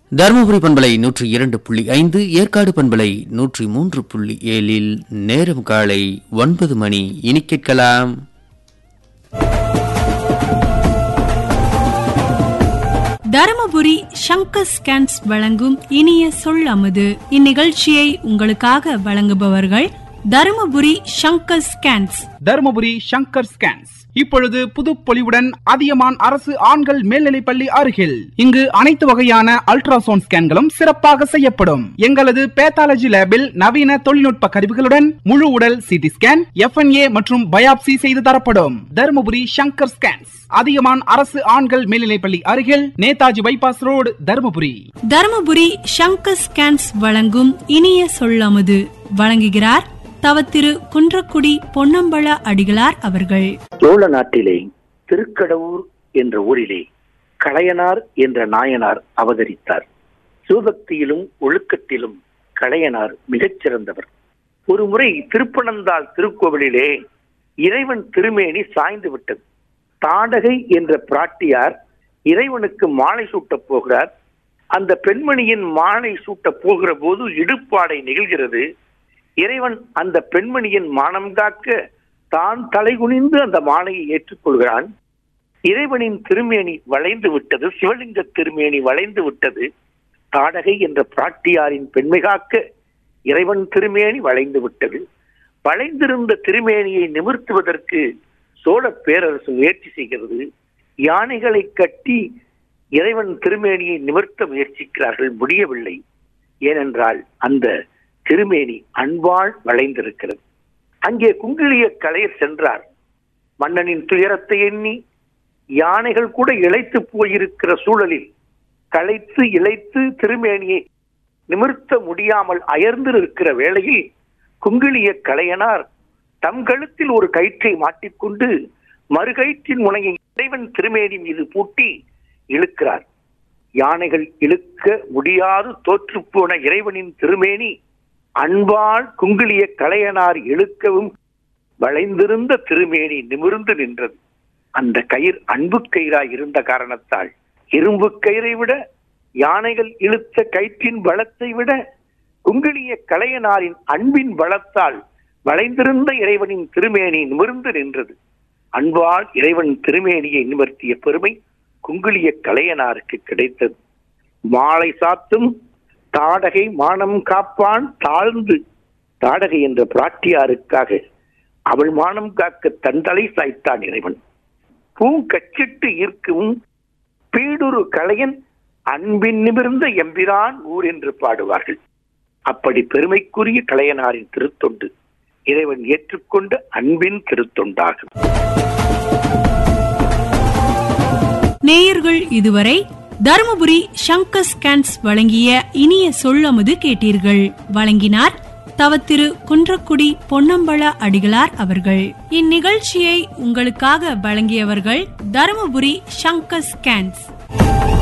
தருமபுரி பண்பலை நூற்றி இரண்டு புள்ளி ஐந்து ஏற்காடு பண்பலை நூற்றி மூன்று புள்ளி ஏழில் நேரம் காலை ஒன்பது மணி இனி கேட்கலாம் தருமபுரி சங்கர் ஸ்கேன்ஸ் வழங்கும் இனிய சொல் அமுது இந்நிகழ்ச்சியை உங்களுக்காக வழங்குபவர்கள் தருமபுரி சங்கர் ஸ்கேன்ஸ் தருமபுரி சங்கர் ஸ்கேன்ஸ் இப்பொழுது புதுப்பொலிவுடன் அதியமான் அரசு ஆண்கள் மேல்நிலைப்பள்ளி அருகில் இங்கு அனைத்து வகையான அல்ட்ராசவுண்ட் ஸ்கேன்களும் சிறப்பாக செய்யப்படும் எங்களது பேத்தாலஜி லேபில் நவீன தொழில்நுட்ப கருவிகளுடன் முழு உடல் சிடி ஸ்கேன் எஃப்என்ஏ மற்றும் பயாப்சி செய்து தரப்படும் தருமபுரி சங்கர் ஸ்கேன்ஸ் அதியமான் அரசு ஆண்கள் மேல்நிலைப்பள்ளி அருகில் Netaji bypass road Dharmapuri Dharmapuri Shankar scans வழங்கும் இனிய சொல் அமுது வழங்குகிறார் தவத்திரு குன்றக்குடி பொன்னம்பல அடிகளார் அவர்கள் சோழ நாட்டிலே திருக்கடவுர் என்ற ஊரிலே களையனார் என்ற நாயனார் அவதரித்தார் சிவபக்தியிலும் ஒழுக்கத்திலும் களையனார் மிகச் சிறந்தவர் ஒரு முறை திருப்பனந்தாள் திருக்கோவிலிலே இறைவன் திருமேனி சாய்ந்து விட்டது தாடகை என்ற பிராட்டியார் இறைவனுக்கு மாலை சூட்டப் போகிறார் அந்த பெண்மணியின் மாலை சூட்டப் போகிற போது இடுப்பாடை நிகழ்கிறது இறைவன் அந்த பெண்மணியின் மானம் காக்க தான் தலைகுனிந்து அந்த மாலையை ஏற்றுக்கொள்கிறான் இறைவனின் திருமேனி வளைந்து விட்டது சிவலிங்க திருமேனி வளைந்து விட்டது தாடகை என்ற பிராட்டியாரின் பெண்மை காக்க இறைவன் திருமேனி வளைந்து விட்டது வளைந்திருந்த திருமேனியை நிமிர்த்துவதற்கு சோழ பேரரசு முயற்சி செய்கிறது யானைகளை கட்டி இறைவன் திருமேனியை நிமிர்த்த முயற்சிக்கிறார்கள் முடியவில்லை ஏனென்றால் அந்த திருமேனி அன்பால் வளைந்திருக்கிறது அங்கே குங்கிலிய கலையர் சென்றார் மன்னனின் துயரத்தை எண்ணி யானைகள் கூட இழைத்து போயிருக்கிற சூழலில் களைத்து இழைத்து திருமேனியை நிமிர்த்த முடியாமல் அயர்ந்து இருக்கிற வேளையில் குங்கிலிய கலையனார் தம் கழுத்தில் ஒரு கயிற்றை மாட்டிக்கொண்டு மறுகயிற்றின் முனையை இறைவன் திருமேனி மீது பூட்டி இழுக்கிறார் யானைகள் இழுக்க முடியாது தோற்றுப்போன இறைவனின் திருமேனி அன்பால் குங்கிலிய கலையனார் இழுக்கவும் வளைந்திருந்த திருமேனி நிமிர்ந்து நின்றது அந்த கயிர் அன்பு கயிறாய் இருந்த காரணத்தால் இரும்பு கயிறை விட யானைகள் இழுத்த கயிற்றின் பலத்தை விட குங்கிலிய கலையனாரின் அன்பின் பலத்தால் வளைந்திருந்த இறைவனின் திருமேனி நிமிர்ந்து நின்றது அன்பால் இறைவன் திருமேனியை நிமிர்த்திய பெருமை குங்கிலிய கலையனாருக்கு கிடைத்தது மாலை சாத்தும் தாடகை மானம் காப்பான் தாழ்ந்து தாடகை என்ற பிராட்டியாருக்காக அவள் மானம் காக்க தந்தலை சாய்த்தான் இறைவன் பூங்கச்சிட்டு ஈர்க்கும் பீடுரு கலையன் அன்பின் நிமிர்ந்த எம்பிரான் ஊர் என்று பாடுவார்கள் அப்படி பெருமைக்குரிய கலையனாரின் திருத்தொண்டு இறைவன் ஏற்றுக்கொண்ட அன்பின் திருத்தொண்டாகும் நேயர்கள் இதுவரை தருமபுரி சங்கர் ஸ்கேன்ஸ் வழங்கிய இனிய சொல்லமுது கேட்டீர்கள் வழங்கினார் தவத்திரு குன்றக்குடி பொன்னம்பல அடிகளார் அவர்கள் இந்நிகழ்ச்சியை உங்களுக்காக வழங்கியவர்கள் தருமபுரி சங்கர் ஸ்கேன்ஸ்